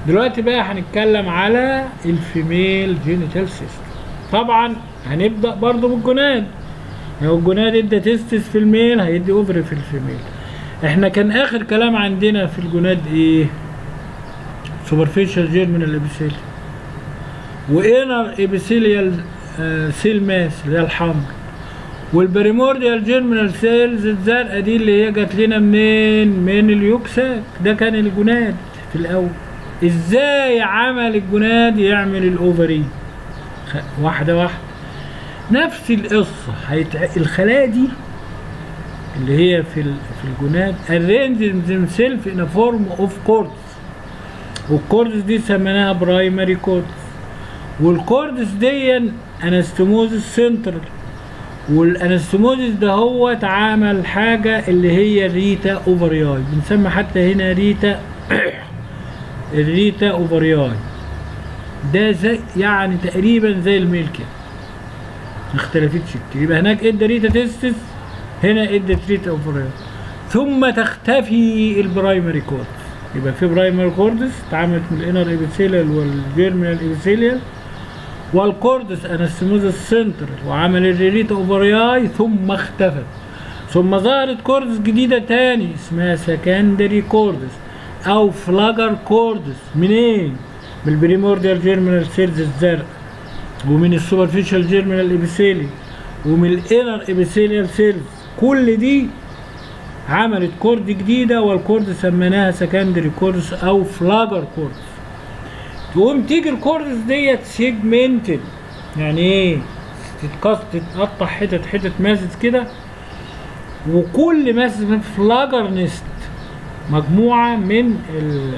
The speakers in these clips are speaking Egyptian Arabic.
دلوقتي بقى هنتكلم على الفيميل جينيتال سيستم طبعا هنبدا برضو بالجناد لو الجناد ادى تستس في الميل هيدي اوفري في الفيميل احنا كان اخر كلام عندنا في الجناد ايه سوبرفيشال جيرمينال ابيثيليال وانر ابيثيليال سيل ماس اللي هي الحمر والبريمورديال جيرمينال سيلز الزرقاء دي اللي هي جات لنا منين من اليوكساك ده كان الجناد في الاول ازاي عمل الجناد يعمل الاوفري خ- واحده واحده نفس القصه هيتع... الخلايا دي اللي هي في ال... في الجناد arrange themselves in a form of cords والكوردس دي سميناها برايمري كوردس والكوردس دي انستموزس سنترال والانستموزس ده هو اتعمل حاجه اللي هي ريتا اوفرياي بنسمي حتى هنا ريتا الريتا اوفرياي ده زي يعني تقريبا زي الميل كده ما اختلفتش كتير يبقى هناك ادى ريتا تستس هنا ادت ريتا اوفرياي ثم تختفي البرايمري كوردس يبقى في برايمري كوردس اتعملت من الانر ايبيثيليال والجيرمينال ايبيثيليال والكوردس انستموزس سنترال وعمل الريتا اوفرياي ثم اختفت ثم ظهرت كوردس جديده تاني اسمها سكندري كوردس او فلاجر كوردس منين؟ من البريمورديال جيرمينال سيلز الزرق ومن السوبرفيشال جيرمينال ايبيثيلي ومن الانر ايبيثيليال سيلز كل دي عملت كورد جديده والكورد سميناها سكندري كوردس او فلاجر كوردس تقوم تيجي الكوردس ديت سيجمنتد يعني ايه تتقص تتقطع حتت حتت ماسس كده وكل ماسس فلاجر نست مجموعه من ال-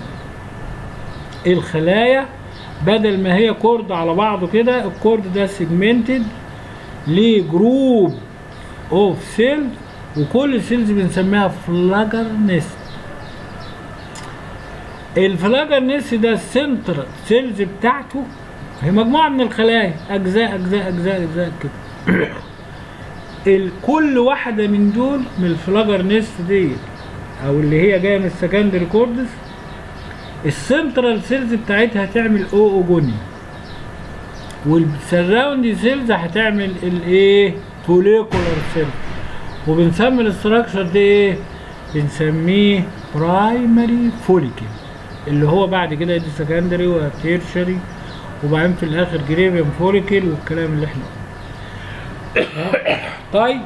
الخلايا بدل ما هي كورد على بعضه كده الكورد ده سيجمنتد لجروب اوف سيلز وكل سيلز بنسميها فلاجر نست الفلاجر نست ده السنتر سيلز بتاعته هي مجموعه من الخلايا اجزاء اجزاء اجزاء اجزاء كده ال- كل واحده من دول من الفلاجر نست دي او اللي هي جايه من السكندري كوردس السنترال سيلز بتاعتها هتعمل او اوجوني والسراوندي سيلز هتعمل الايه فوليكولار سيلز وبنسمي الاستراكشر ده ايه بنسميه برايمري فوليكل اللي هو بعد كده يدي سكندري وتيرشري وبعدين في الاخر جريفيان فوليكل والكلام اللي احنا قلناه. طيب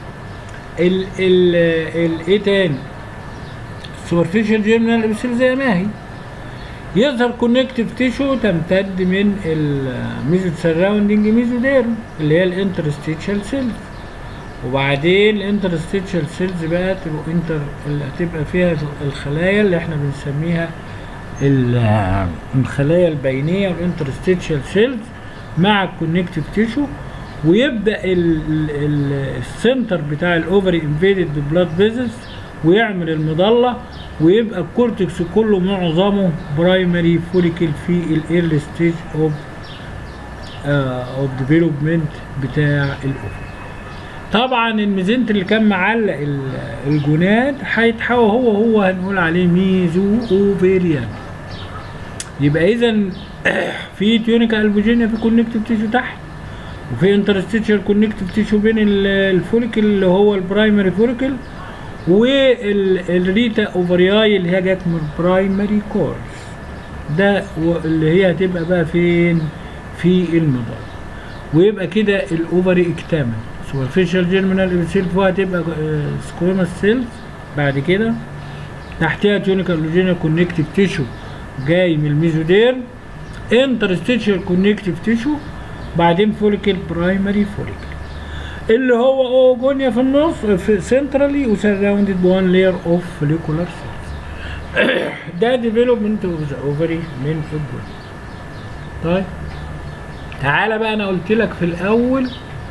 ال ال ال ايه تاني السوبرفيشال جيرمينال ابيثيل زي ما هي يظهر كونكتيف تيشو تمتد من الميزو سراوندنج ميزوديرم اللي هي الانترستيتشال سيلز وبعدين الانترستيتشال سيلز بقى تبقى انتر اللي هتبقى فيها الخلايا اللي احنا بنسميها ال- الخلايا البينيه والانترستيتشال سيلز مع الكونكتيف تيشو ويبدا ال- ال- ال- السنتر بتاع الاوفري انفيدد ببلاد فيزلز ويعمل المضله ويبقى الكورتكس كله معظمه برايمري فوليكل في الايرلي ستيج اوف اوف ديفلوبمنت بتاع الاوفر طبعا الميزنت اللي كان معلق ال- الجناد هيتحول هو هو هنقول عليه ميزو اوفيريان يبقى اذا في تيونيكا البوجينيا في كونكتيف تيشو تحت وفي انترستيتشال كونكتيف تيشو بين ال- الفوليكل اللي هو البرايمري فوليكل والريتا اوفرياي اللي هي جت من البرايمري كورس ده و- اللي هي هتبقى بقى فين في المضاد ويبقى كده الاوفري اكتمل سوبرفيشال جيرمينال ابيثيل فوق هتبقى سكويمس سيلز بعد كده تحتها تيونيكال لوجينال كونكتيف تيشو جاي من الميزوديرم انترستيشال كونكتيف تيشو بعدين فوليكل برايمري فوليكل اللي هو اوجونيا في النص في سنترالي وسراوندد بوان لاير اوف فوليكولار سيلز ده ديفلوبمنت اوف ذا اوفري من الجون طيب تعالى بقى انا قلت لك في الاول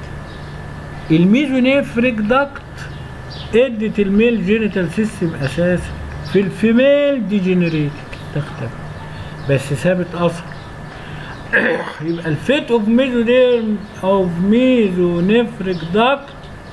الميزونيفريك داكت ادت الميل جينيتال سيستم اساسا في الفيميل ديجنريت تختفي بس سابت اثر يبقى الفيت اوف ميزوديرم اوف ميزونيفريك داكت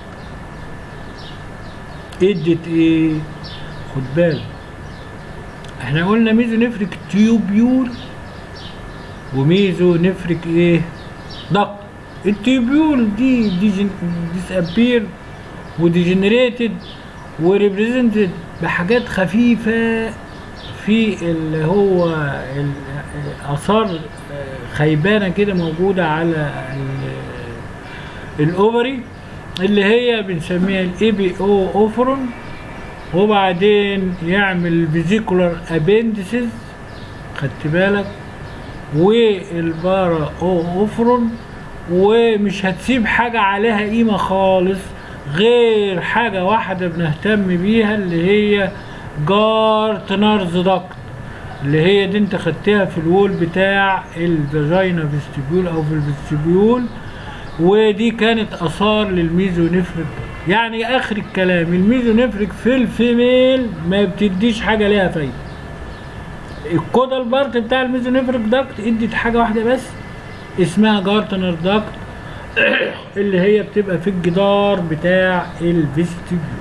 ادت ايه خد بالك احنا قلنا ميزو نفرك تيوبيول وميزو نفرك ايه ضغط التيوبيول دي ديسابير وديجنريتد وريبريزنتد بحاجات خفيفة في اللي هو ال- آثار خيبانة كده موجودة على ال- الأوفري اللي هي بنسميها الاي بي او اوفرون وبعدين يعمل فيزيكولار ابندسز خدت بالك والبارا او اوفرون ومش هتسيب حاجة عليها قيمة خالص غير حاجة واحدة بنهتم بيها اللي هي جارتنرز داكت اللي هي دي انت خدتها في الوول بتاع الفاجينا فيستيبيول او في الفيستيبيول ودي كانت اثار للميزونيفريك يعني اخر الكلام الميزونيفريك في الفيميل ما بتديش حاجه ليها فايده الكودال بارت بتاع الميزونيفريك داكت ادت حاجه واحده بس اسمها جارتنر داكت اللي هي بتبقى في الجدار بتاع الفيستيبيول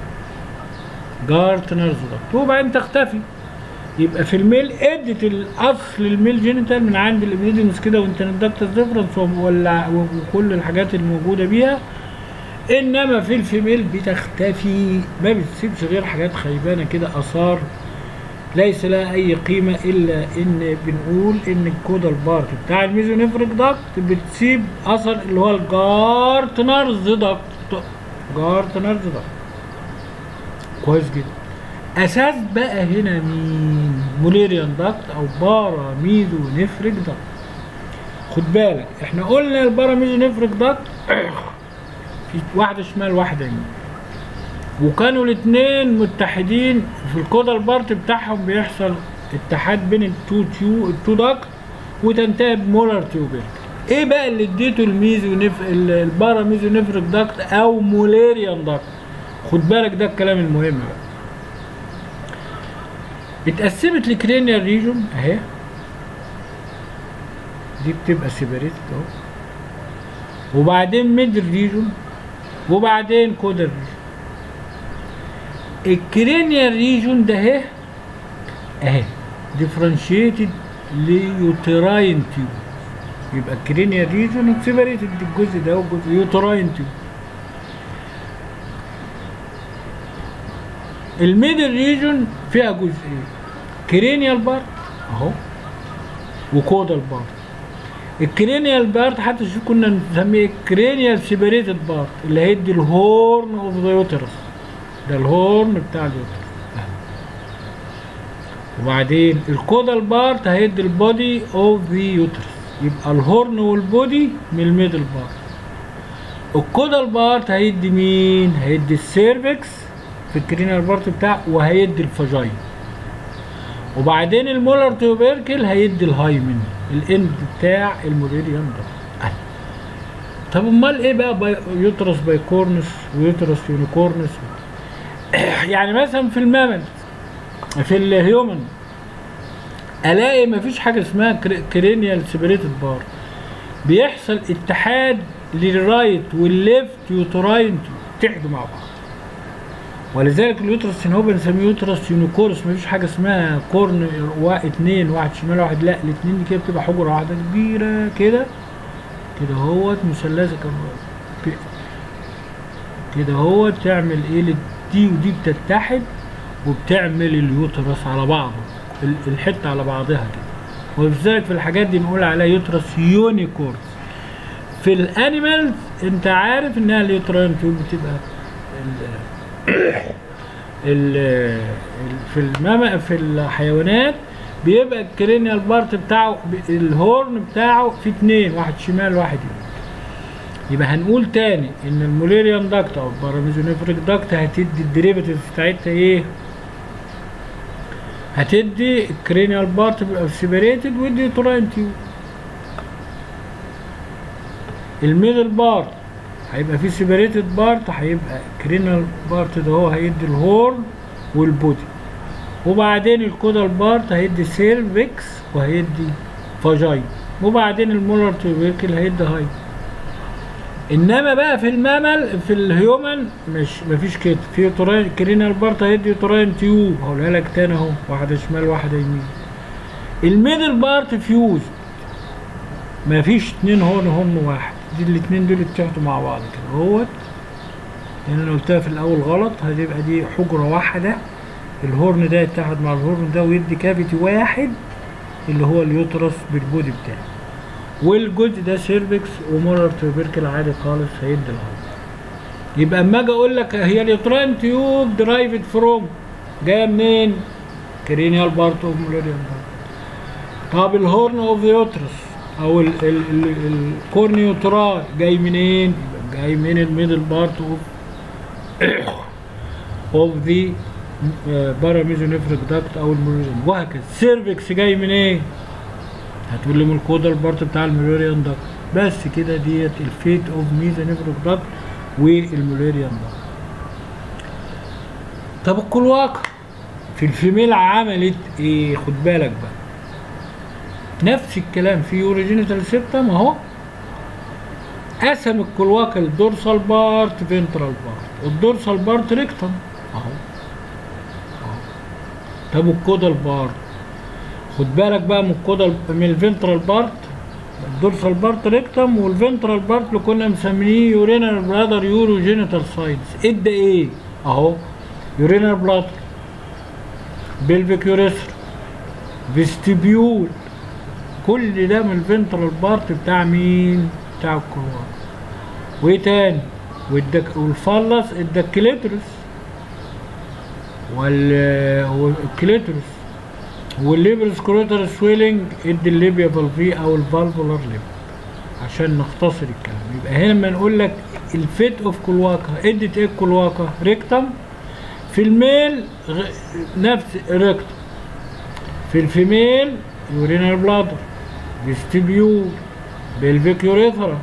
جارتنرز داكت وبعدين تختفي يبقى في الميل ادت الاصل الميل جينيتال من عند الابيديمس كده وانت الدكتور ديفرنس ولا وكل الحاجات الموجوده بيها انما في الفيميل بتختفي ما بتسيبش غير حاجات خيبانه كده اثار ليس لها اي قيمه الا ان بنقول ان الكودال بارت بتاع الميزونيفريك داكت بتسيب اثر اللي هو الجارتنرز داكت جارتنرز داكت كويس جدا اساس بقى هنا مين موليريان داكت او بارا ميزو نفريك داكت خد بالك احنا قلنا البارا ميزو نفريك داكت في واحده شمال واحده يمين وكانوا الاثنين متحدين في الكودال بارت بتاعهم بيحصل اتحاد بين التو تيو التو داكت وتنتهي بمولر تيوبيرك ايه بقى اللي اديته الميزو نف... البارا ميزو نفريك داكت او موليريان داكت خد بالك ده الكلام المهم بقى اتقسمت لكرينيال ريجون اهي دي بتبقى سيبريت اهو وبعدين ميدل ريجون وبعدين كودر ريجون الكرينيال ريجون ده اهي اهي ديفرنشيتد ليوتراين تيوب يبقى الكرينيال ريجون اتسيبريتد الجزء ده والجزء يوتراين تيوب الميدل ريجون فيها جزئين كرينيال بارت اهو وكودال بارت الكرينيال بارت حتى شوف كنا نسميه كرينيال سيبريتد بارت اللي هيدي الهورن اوف ذا يوترس ده الهورن بتاع اليوترس وبعدين الكودال بارت هيدي البودي اوف ذا يوترس يبقى الهورن والبودي من الميدل بارت الكودال بارت هيدي مين هيدي السيرفكس في الكرينال بارت بتاعه وهيدي الفاجاين وبعدين المولر توبيركل هيدي الهايمن الاند بتاع الموليريان ده طب امال ايه بقى باي يوترس بايكورنس ويوترس يونيكورنس يعني مثلا في المامل في الهيومن الاقي مفيش حاجه اسمها كرينيال سيبريتد بار بيحصل اتحاد للرايت والليفت يوتراين اتحدوا مع بعض ولذلك اليوترس هو بنسميه يوترس يونيكورس مفيش حاجه اسمها كورن واحد اتنين واحد شمال واحد لا الاتنين دي كده بتبقى حجره واحده كبيره كده كده اهوت مثلثه كده كده اهوت تعمل ايه دي ودي بتتحد وبتعمل اليوترس على بعضه الحته على بعضها كده ولذلك في الحاجات دي نقول عليها يوترس يونيكورس في الانيمالز انت عارف انها اليوترين تيوب بتبقى ال في الماما في الحيوانات بيبقى الكرينيال بارت بتاعه الهورن بتاعه في اتنين واحد شمال واحد يمين يبقى هنقول تاني ان الموليريان داكت او الباراميزونيفريك داكت هتدي الديريفاتيف بتاعتها ايه هتدي الكرينيال بارت بيبقى سيبريتد ودي تراين تيوب الميدل بارت هيبقى في سيبريتد بارت هيبقى كرينال بارت ده هو هيدي الهورن والبودي وبعدين الكودال بارت هيدي سيرفكس وهيدي فاجاين وبعدين المولر توبيركل هيدي هاي انما بقى في المامل في الهيومن مش مفيش كده في يوتراين كرينال بارت هيدي يوتراين تيوب هقولها لك تاني اهو واحده شمال واحده يمين الميدل بارت فيوز مفيش اتنين هون هم واحد دي الاتنين دول اتحدوا مع بعض كده اهوت لان انا قلتها في الاول غلط هتبقى دي حجره واحده الهورن ده يتحد مع الهورن ده ويدي كافيتي واحد اللي هو اليوترس بالبودي بتاعه والجزء ده سيرفكس ومرر تيوبركل عادي خالص هيدي الهضم يبقى اما اجي اقول لك هي اليوتران تيوب درايفد فروم جايه منين؟ كرينيال بارت اوف مولاريان بارت طب الهورن اوف ذا يوترس او الكورنيوتراي جاي منين؟ يبقى جاي من الميدل بارت اوف اوف ذا باراميزونيفريك داكت او المولاريان وهكذا سيرفكس جاي منين؟ إيه؟ هتقول لي من الكودال بارت بتاع المولاريان داكت بس كده ديت الفيت اوف ميزونيفريك داكت والمولاريان داكت طب الكلواقة في الفيميل عملت ايه خد بالك بقى نفس الكلام في يوريجينيتال سيبتم اهو قسم الكلواقة الدورسال بارت فينترال بارت الدورسال بارت ريكتم اهو اهو طب الكودال بارت خد بالك بقى من الكودال من الفنترال بارت الدورسال بارت ريكتم والفنترال بارت اللي كنا مسمينيه يورينال بلادر يورو جينيتال ساينس ادى ايه اهو يورينال بلادر بلفيك يوريثر فيستيبيول كل ده من الفنترال بارت بتاع مين بتاع الكلوار وايه تاني والدك والفلس الدكليترس وال والكليترس والليبر سكروتر سويلنج ادي الليبيا فالفي او الفالفولار ليب عشان نختصر الكلام يبقى هنا لما نقول لك الفيت اوف كلواكا ادت ايه كلواكا ريكتم في الميل غ... نفس ريكتم في الفيميل يورينال بلادر فيستيبيول بلفيك يوريثرا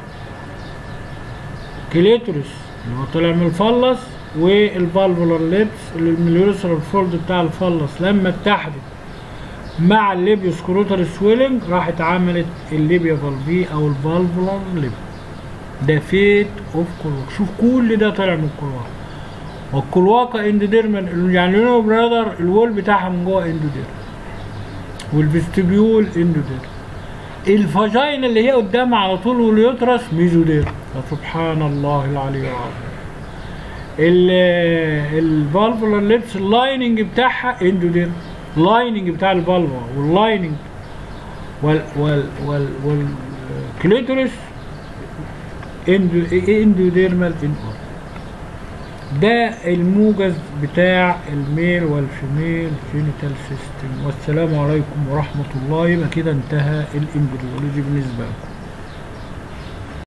كليتورس اللي هو طالع من الفلس والفالفولار ليبس اللي من اليوريثرال فولد بتاع الفلس لما اتحدت مع الليبيو سكروتر سويلنج راحت عملت الليبيا فالفي او الفالفولار ليب ده فيت اوف كلواك شوف كل ده طالع من الكلواك والكلواكا اندوديرمال يعني لونو برادر الوول بتاعها من جوه اندوديرم والفيستبيول اندوديرم الفاجينا اللي هي قدامها على طول واليوترس ميزوديرم سبحان الله العلي العظيم الفالفولار ليبس اللايننج بتاعها اندوديرم اللايننج بتاع الفالفا واللايننج وال وال وال والكليتورس اندو اندوديرمال ان ده الموجز بتاع الميل والفيميل جينيتال سيستم والسلام عليكم ورحمه الله يبقى كده انتهى الامبريولوجي بالنسبه لكم